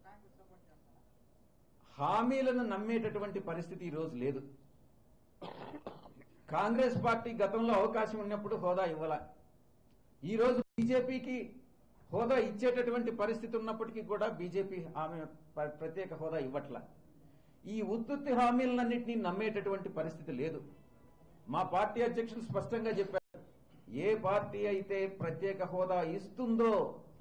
Congress support చేస్తారా హామీలను నమ్మేటటువంటి పరిస్థితి ఈ రోజు లేదు కాంగ్రెస్ పార్టీ గతంలో అవకాశం ఉన్నప్పుడు హోదా ఇవ్వాల ఈ రోజు బీజేపీకి హోదా ఇచ్చేటటువంటి పరిస్థితి ఉన్నప్పటికీ కూడా బీజేపీ ఆమె ప- ప్రత్యేక హోదా ఇవ్వట్ల ఈ ఉత్తుత్తి హామీలన్నింటినీ నమ్మేటటువంటి పరిస్థితి లేదు మా పార్టీ అధ్యక్షులు స్పష్టంగా చెప్పారు ఏ పార్టీ అయితే ప్రత్యేక హోదా ఇస్తుందో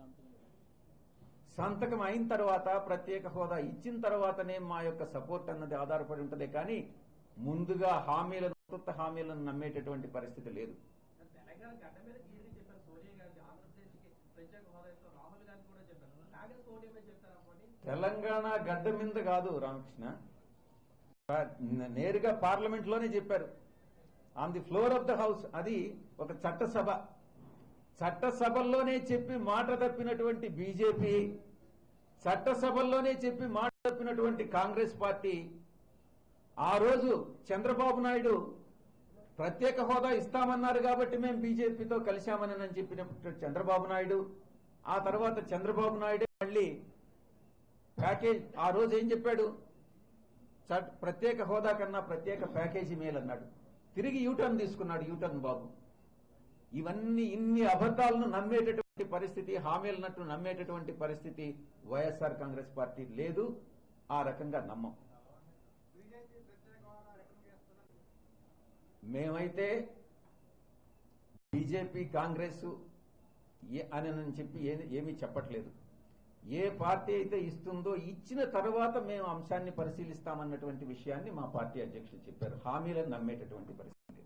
సంతకం అయిన తర్వాత ప్రత్యేక హోదా ఇచ్చిన తర్వాతనే మా యొక్క సపోర్ట్ అన్నది ఆధారపడి ఉంటదే కానీ ముందుగా హామీలను ఉత్తుత్త హామీలను నమ్మేటటువంటి పరిస్థితి లేదు తెలంగాణ గడ్డ మీద క్లియర్గా చెప్పారు సోనియా గాంధీ ఆంధ్రప్రదేశ్ కి ప్రత్యేక హోదా ఇస్తాం రాహుల్ గాంధీ కూడా చెప్పారు కాంగ్రెస్ ఓటు ఏమని చెప్తారా పోనీ తెలంగాణ గడ్డ మీద కాదు రామకృష్ణ న- నేరుగా పార్లమెంట్ లోనే చెప్పారు on the floor of the house అది ఒక చట్టసభ చట్టసభల్లోనే చెప్పి మాట తప్పినటువంటి బీజేపీ చట్టసభల్లోనే చెప్పి మాట తప్పినటువంటి కాంగ్రెస్ పార్టీ ఆ రోజు చంద్రబాబు నాయుడు ప్రత్యేక హోదా ఇస్తామన్నారు కాబట్టి మేము బీజేపీతో కలిశామని అని చెప్పినప్పుడు చంద్రబాబు నాయుడు ఆ తర్వాత చంద్రబాబు నాయుడే మళ్ళీ ప్యాకేజ్ ఆ రోజు ఏం చెప్పాడు చట్- ప్రత్యేక హోదా కన్నా ప్రత్యేక ప్యాకేజీ మేలు అన్నాడు తిరిగి యూటర్న్ తీసుకున్నాడు యూటర్న్ బాబు ఇవన్నీ ఇన్ని అబద్ధాలను నమ్మేటటువంటి పరిస్థితి హామీలన్నట్టు నమ్మేటటువంటి పరిస్థితి వైఎస్ఆర్ కాంగ్రెస్ పార్టీ లేదు ఆ రకంగా నమ్మం బీజేపీ ప్రత్యేక హోదా రికమెండ్ చేస్తున్నారు మేమైతే బీజేపీ కాంగ్రెస్ ఏ- అని అని చెప్పి ఏ- ఏమీ చెప్పట్లేదు ఏ పార్టీ అయితే ఇస్తుందో ఇచ్చిన తర్వాత మేము అంశాన్ని పరిశీలిస్తామన్నటువంటి విషయాన్ని మా పార్టీ అధ్యక్షులు చెప్పారు హామీలను నమ్మేటటువంటి పరిస్థితి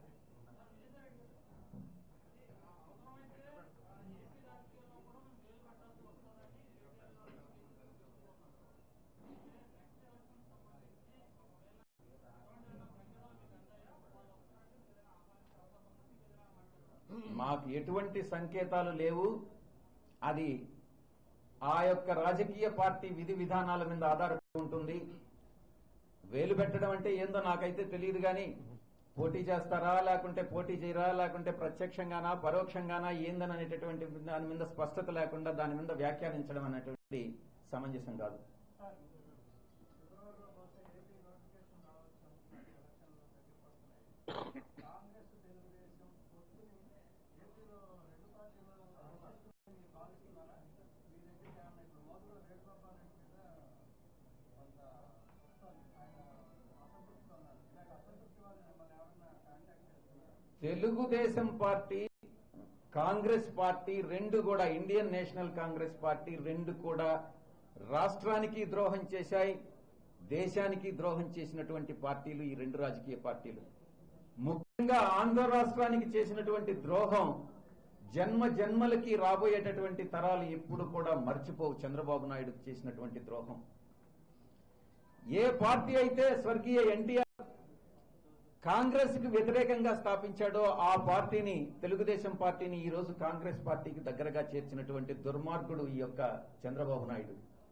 మాకు ఎటువంటి సంకేతాలు లేవు అది ఆ యొక్క రాజకీయ పార్టీ విధి విధానాల మీద ఆధారపడి ఉంటుంది వేలు పెట్టడం అంటే ఏందో నాకైతే తెలియదు కానీ పోటీ చేస్తారా లేకుంటే పోటీ చేయరా లేకుంటే ప్రత్యక్షంగానా పరోక్షంగానా ఏందని అనేటటువంటి దాని మీద స్పష్టత లేకుండా దాని మీద వ్యాఖ్యానించడం అనేటువంటి సమంజసం కాదు సార్ ఫిబ్రవరిలో బహుశా ఏపీ నోటిఫికేషన్ రావచ్చు అనుకున్నారు ఎలక్షన్లు దగ్గర పడుతున్నాయి కాంగ్రెస్ తెలుగుదేశం పొత్తుని ఏపీలో రెండు పార్టీలు ఆశిస్తున్నారని మీరు భావిస్తున్నారా మీ దగ్గర ఏమన్నా ఇప్పుడు మోదులో వేణుగోపాల్ రెడ్డి మీద కొంత వస్తోంది ఆయన అసంతృప్తి ఉన్నారు ఇలాగ అసంతృప్తి వాళ్ళు మిమ్మల్ని ఎవరన్నా కాంటాక్ట్ చేస్తున్నారా తెలుగుదేశం పార్టీ కాంగ్రెస్ పార్టీ రెండు కూడా ఇండియన్ నేషనల్ కాంగ్రెస్ పార్టీ రెండు కూడా రాష్ట్రానికి ద్రోహం చేశాయి దేశానికి ద్రోహం చేసినటువంటి పార్టీలు ఈ రెండు రాజకీయ పార్టీలు ముఖ్యంగా ఆంధ్ర రాష్ట్రానికి చేసినటువంటి ద్రోహం జన్మ జన్మలకి రాబోయేటటువంటి తరాలు ఎప్పుడు కూడా మర్చిపోవు చంద్రబాబు నాయుడు చేసినటువంటి ద్రోహం ఏ పార్టీ అయితే స్వర్గీయ ఎన్టీఆర్ కాంగ్రెస్ కి వ్యతిరేకంగా స్థాపించాడో ఆ పార్టీని తెలుగుదేశం పార్టీని ఈ రోజు కాంగ్రెస్ పార్టీకి దగ్గరగా చేర్చినటువంటి దుర్మార్గుడు ఈ యొక్క చంద్రబాబు నాయుడు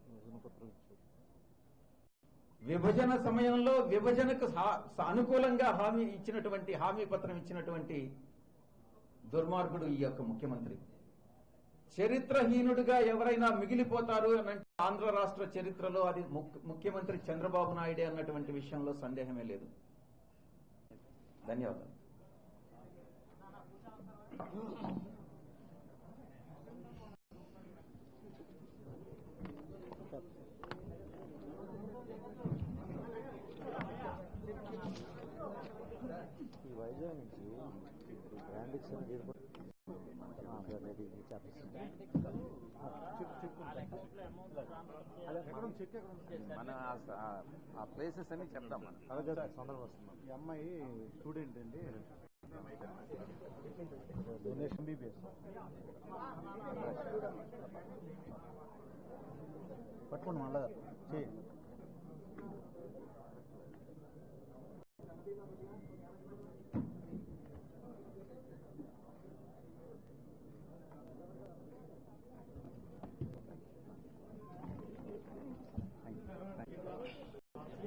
విభజన సమయంలో విభజనకు సా- అనుకూలంగా హామీ ఇచ్చినటువంటి హామీ పత్రం ఇచ్చినటువంటి దుర్మార్గుడు ఈ యొక్క ముఖ్యమంత్రి చరిత్రహీనుడిగా ఎవరైనా మిగిలిపోతారు అని అంటే ఆంధ్ర రాష్ట్ర చరిత్రలో అది ముఖ్య- ముఖ్యమంత్రి చంద్రబాబు నాయుడే అన్నటువంటి విషయంలో సందేహమే లేదు ధన్యవాదాలు ఈ వైజాగ్ నుంచి ఇప్పుడు బ్రాండ్ ఇచ్చిన రెడీ చెప్పేసింది చెక్ ఎక్కడ మన ఆ- ఆ ప్లేసెస్ అన్ని చెప్తాం మనం అలాగే సందర్భం వస్తుంది ఈ అమ్మాయి స్టూడెంట్ అండి డొనేషన్ బీబీఎస్ పట్టుకోండి మళ్ళా చేయి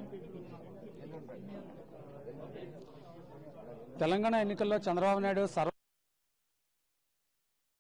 తెలంగాణ ఎన్నికల్లో చంద్రబాబు నాయుడు సర్వ